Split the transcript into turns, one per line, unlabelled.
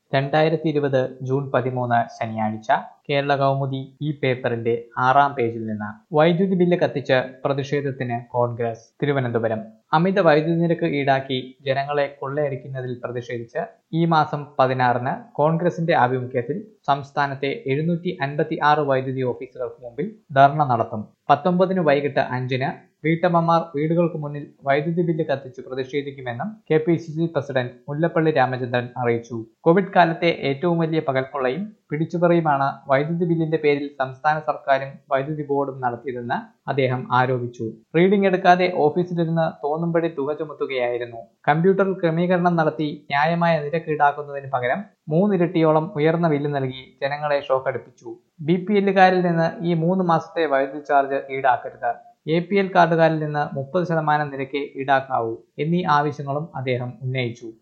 രണ്ടായിരത്തി ഇരുപത് ജൂൺ പതിമൂന്ന് ശനിയാഴ്ച കേരള കൗമുദി ഈ പേപ്പറിന്റെ ആറാം പേജിൽ നിന്ന് വൈദ്യുതി ബില്ല് കത്തിച്ച് പ്രതിഷേധത്തിന് കോൺഗ്രസ് തിരുവനന്തപുരം അമിത വൈദ്യുതി നിരക്ക് ഈടാക്കി ജനങ്ങളെ കൊള്ളയടിക്കുന്നതിൽ പ്രതിഷേധിച്ച് ഈ മാസം പതിനാറിന് കോൺഗ്രസിന്റെ ആഭിമുഖ്യത്തിൽ സംസ്ഥാനത്തെ എഴുന്നൂറ്റി അൻപത്തി ആറ് വൈദ്യുതി ഓഫീസുകൾക്ക് മുമ്പിൽ ധർണ നടത്തും പത്തൊമ്പതിന് വൈകിട്ട് അഞ്ചിന് വീട്ടമ്മമാർ വീടുകൾക്ക് മുന്നിൽ വൈദ്യുതി ബില്ല് കത്തിച്ച് പ്രതിഷേധിക്കുമെന്നും K P C C president Mullappally Ramachandran അറിയിച്ചു കോവിഡ് കാലത്തെ ഏറ്റവും വലിയ പകൽക്കൊള്ളയും പിടിച്ചുപറിയുമാണ് വൈദ്യുതി ബില്ലിന്റെ പേരിൽ സംസ്ഥാന സർക്കാരും വൈദ്യുതി ബോർഡും നടത്തിയതെന്ന് അദ്ദേഹം ആരോപിച്ചു റീഡിംഗ് എടുക്കാതെ ഓഫീസിലിരുന്ന് തോന്നുംപടി തുക ചുമത്തുകയായിരുന്നു കമ്പ്യൂട്ടറിൽ ക്രമീകരണം നടത്തി ന്യായമായ നിരക്ക് ഈടാക്കുന്നതിന് പകരം മൂന്നിരട്ടിയോളം ഉയർന്ന ബില്ല് നൽകി ജനങ്ങളെ ഷോക്കടുപ്പിച്ചു ബി പി എല്ലുകാരിൽ നിന്ന് ഈ മൂന്ന് മാസത്തെ വൈദ്യുതി ചാർജ് ഈടാക്കരുത് എ പി എൽ കാർഡുകാരിൽ നിന്ന് മുപ്പത് ശതമാനം നിരക്ക് ഈടാക്കാവൂ എന്നീ ആവശ്യങ്ങളും അദ്ദേഹം ഉന്നയിച്ചു